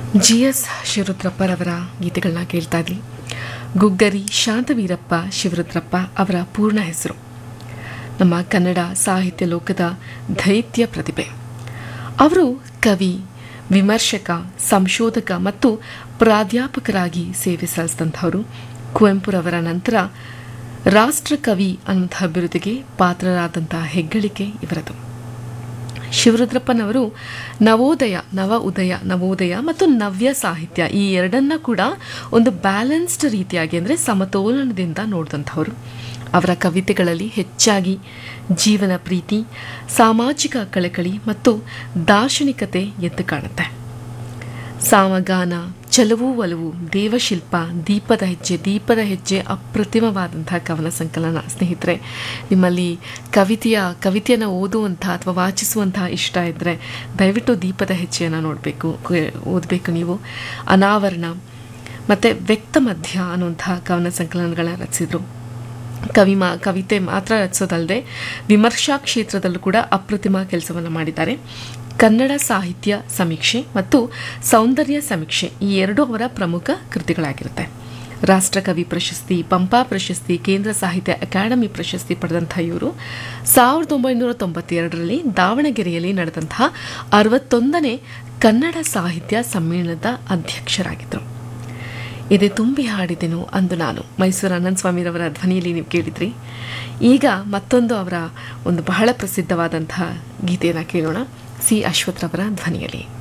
G S ಶಿವರುದ್ರಪ್ಪರವರ ಗೀತೆಗಳನ್ನ ಕೇಳ್ತಾ ಇದ್ವಿ ಗುಗ್ಗರಿ ಶಾಂತವೀರಪ್ಪ ಶಿವರುದ್ರಪ್ಪ ಅವರ ಪೂರ್ಣ ಹೆಸರು ನಮ್ಮ ಕನ್ನಡ ಸಾಹಿತ್ಯ ಲೋಕದ ದೈತ್ಯ ಪ್ರತಿಭೆ ಅವರು ಕವಿ ವಿಮರ್ಶಕ ಸಂಶೋಧಕ ಮತ್ತು ಪ್ರಾಧ್ಯಾಪಕರಾಗಿ ಸೇವೆ ಸಲ್ಲಿಸಿದಂಥವರು ಕುವೆಂಪುರವರ ನಂತರ ರಾಷ್ಟ್ರಕವಿ ಅನ್ನುವಂತಹ ಬಿರುದಿಗೆ ಪಾತ್ರರಾದಂತಹ ಹೆಗ್ಗಳಿಕೆ ಇವರದು ಶಿವರುದ್ರಪ್ಪನವರು ನವೋದಯ ನವ ಉದಯ ನವೋದಯ ಮತ್ತು ನವ್ಯ ಸಾಹಿತ್ಯ ಈ ಎರಡನ್ನ ಕೂಡ ಒಂದು ಬ್ಯಾಲೆನ್ಸ್ಡ್ ರೀತಿಯಾಗಿ ಅಂದರೆ ಸಮತೋಲನದಿಂದ ನೋಡಿದಂಥವರು ಅವರ ಕವಿತೆಗಳಲ್ಲಿ ಹೆಚ್ಚಾಗಿ ಜೀವನ ಪ್ರೀತಿ ಸಾಮಾಜಿಕ ಕಳಕಳಿ ಮತ್ತು ದಾರ್ಶನಿಕತೆ ಎದ್ದು ಕಾಣುತ್ತೆ ಸಾಮಗಾನ ಚಲವು ಒಲವು ದೇವಶಿಲ್ಪ ದೀಪದ ಹೆಜ್ಜೆ ದೀಪದ ಹೆಜ್ಜೆ ಅಪ್ರತಿಮವಾದಂತಹ ಕವನ ಸಂಕಲನ ಸ್ನೇಹಿತರೆ ನಿಮ್ಮಲ್ಲಿ ಕವಿತೆಯ ಕವಿತೆಯನ್ನು ಓದುವಂಥ ಅಥವಾ ವಾಚಿಸುವಂತಹ ಇಷ್ಟ ಇದ್ದರೆ ದಯವಿಟ್ಟು ದೀಪದ ಹೆಜ್ಜೆಯನ್ನು ನೋಡಬೇಕು ಓದಬೇಕು ನೀವು ಅನಾವರಣ ಮತ್ತು ವ್ಯಕ್ತ ಮಧ್ಯ ಅನ್ನುವಂತಹ ಕವನ ಸಂಕಲನಗಳನ್ನ ರಚಿಸಿದರು ಕವಿ ಮಾ ಕವಿತೆ ಮಾತ್ರ ರಚಿಸೋದಲ್ಲದೆ ವಿಮರ್ಶಾ ಕ್ಷೇತ್ರದಲ್ಲೂ ಕೂಡ ಅಪ್ರತಿಮ ಕೆಲಸವನ್ನು ಮಾಡಿದ್ದಾರೆ ಕನ್ನಡ ಸಾಹಿತ್ಯ ಸಮೀಕ್ಷೆ ಮತ್ತು ಸೌಂದರ್ಯ ಸಮೀಕ್ಷೆ ಈ ಎರಡು ಅವರ ಪ್ರಮುಖ ಕೃತಿಗಳಾಗಿರುತ್ತೆ ರಾಷ್ಟ್ರಕವಿ ಪ್ರಶಸ್ತಿ ಪಂಪಾ ಪ್ರಶಸ್ತಿ ಕೇಂದ್ರ ಸಾಹಿತ್ಯ ಅಕಾಡೆಮಿ ಪ್ರಶಸ್ತಿ ಪಡೆದಂಥ ಇವರು ಸಾವಿರದ ಒಂಬೈನೂರ ತೊಂಬತ್ತೆರಡರಲ್ಲಿ ದಾವಣಗೆರೆಯಲ್ಲಿ ನಡೆದಂತಹ ಅರವತ್ತೊಂದನೇ ಕನ್ನಡ ಸಾಹಿತ್ಯ ಸಮ್ಮೇಳನದ ಅಧ್ಯಕ್ಷರಾಗಿದ್ದರು ಇದೆ ತುಂಬಿ ಹಾಡಿದೆನು ಅಂದು ನಾನು ಮೈಸೂರು ಅನಂತ ಸ್ವಾಮಿರವರ ಧ್ವನಿಯಲ್ಲಿ ನೀವು ಕೇಳಿದ್ರಿ ಈಗ ಮತ್ತೊಂದು ಅವರ ಒಂದು ಬಹಳ ಪ್ರಸಿದ್ಧವಾದಂತಹ ಗೀತೆಯನ್ನು ಕೇಳೋಣ ಸಿ ಅಶ್ವಥ್ರವರ ಧ್ವನಿಯಲ್ಲಿ